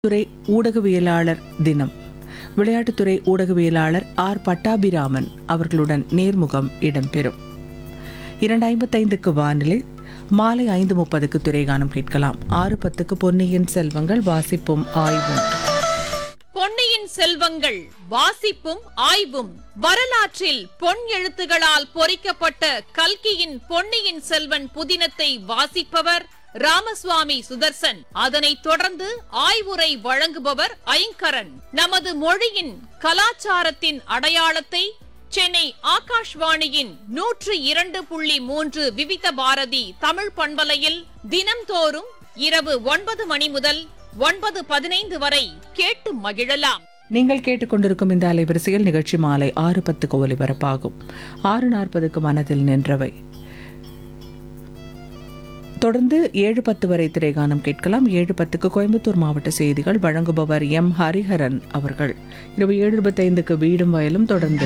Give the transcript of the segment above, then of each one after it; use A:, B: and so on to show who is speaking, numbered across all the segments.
A: துறை ஊடகவியலாளர் தினம் விளையாட்டுத்துறை ஊடகவியலாளர் ஆர் பட்டாபிராமன் அவர்களுடன் நேர்முகம் இடம்பெறும் இரண்டு ஐம்பத்தைந்துக்கு வானிலை மாலை ஐந்து முப்பதுக்கு துறைகானம் கேட்கலாம் ஆறு பத்துக்கு பொன்னியின் செல்வங்கள் வாசிப்பும் ஆய்வும்
B: பொன்னியின் செல்வங்கள் வாசிப்பும் ஆய்வும் வரலாற்றில் பொன் எழுத்துகளால் பொறிக்கப்பட்ட கல்கியின் பொன்னியின் செல்வன் புதினத்தை வாசிப்பவர் ராமசுவாமி சுதர்சன் அதனைத் தொடர்ந்து ஆய்வுரை வழங்குபவர் ஐங்கரன் நமது மொழியின் கலாச்சாரத்தின் அடையாளத்தை சென்னை ஆகாஷ்வாணியின் நூற்று இரண்டு புள்ளி மூன்று விவித பாரதி தமிழ் பண்பலையில் தினம்தோறும் இரவு ஒன்பது மணி முதல் ஒன்பது பதினைந்து வரை கேட்டு மகிழலாம்
A: நீங்கள் கேட்டுக்கொண்டிருக்கும் இந்த அலைவரிசையில் நிகழ்ச்சி மாலை ஆறு பத்துக்கு ஒலிபரப்பாகும் ஆறு நாற்பதுக்கு மனதில் நின்றவை தொடர்ந்து ஏழு பத்து வரை திரைகானம் கேட்கலாம் ஏழு பத்துக்கு கோயம்புத்தூர் மாவட்ட செய்திகள் வழங்குபவர் எம் ஹரிஹரன் அவர்கள் இரவு ஏழு இருபத்தைந்துக்கு வீடும் வயலும் தொடர்ந்து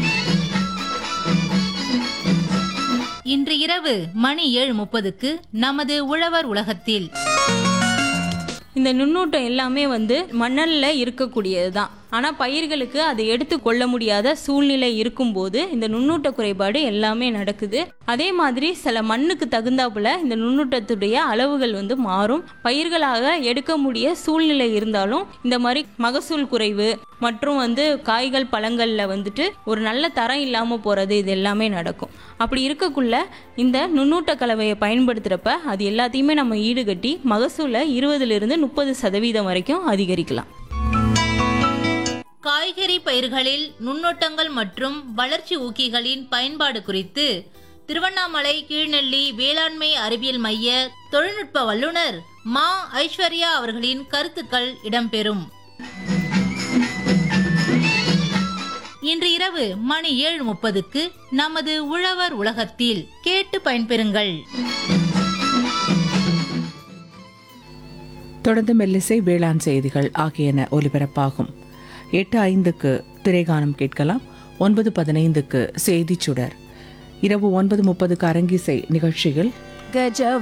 C: இன்று இரவு மணி ஏழு முப்பதுக்கு நமது உழவர் உலகத்தில்
D: இந்த நுண்ணூட்டம் எல்லாமே வந்து மணல்ல இருக்கக்கூடியது தான் ஆனால் பயிர்களுக்கு அதை எடுத்து கொள்ள முடியாத சூழ்நிலை இருக்கும்போது இந்த நுண்ணூட்ட குறைபாடு எல்லாமே நடக்குது அதே மாதிரி சில மண்ணுக்கு தகுந்தாப்புல இந்த நுண்ணூட்டத்துடைய அளவுகள் வந்து மாறும் பயிர்களாக எடுக்க முடிய சூழ்நிலை இருந்தாலும் இந்த மாதிரி மகசூல் குறைவு மற்றும் வந்து காய்கள் பழங்களில் வந்துட்டு ஒரு நல்ல தரம் இல்லாமல் போகிறது இது எல்லாமே நடக்கும் அப்படி இருக்கக்குள்ள இந்த நுண்ணூட்ட கலவையை பயன்படுத்துகிறப்ப அது எல்லாத்தையுமே நம்ம ஈடுகட்டி மகசூலை இருபதுலேருந்து முப்பது சதவீதம் வரைக்கும் அதிகரிக்கலாம்
C: காய்கறி பயிர்களில் நுண்ணோட்டங்கள் மற்றும் வளர்ச்சி ஊக்கிகளின் பயன்பாடு குறித்து திருவண்ணாமலை கீழ்நெல்லி வேளாண்மை அறிவியல் மைய தொழில்நுட்ப வல்லுநர் மா ஐஸ்வர்யா அவர்களின் கருத்துக்கள் இடம்பெறும் இன்று இரவு மணி ஏழு முப்பதுக்கு நமது உழவர் உலகத்தில் கேட்டு பயன்பெறுங்கள்
A: தொடர்ந்து மெல்லிசை வேளாண் செய்திகள் ஆகியன ஒலிபரப்பாகும் எட்டு ஐந்துக்கு திரைகானம் கேட்கலாம் ஒன்பது பதினைந்துக்கு செய்திச் சுடர் இரவு ஒன்பது முப்பதுக்கு அரங்கிசை நிகழ்ச்சியில்
E: கஜ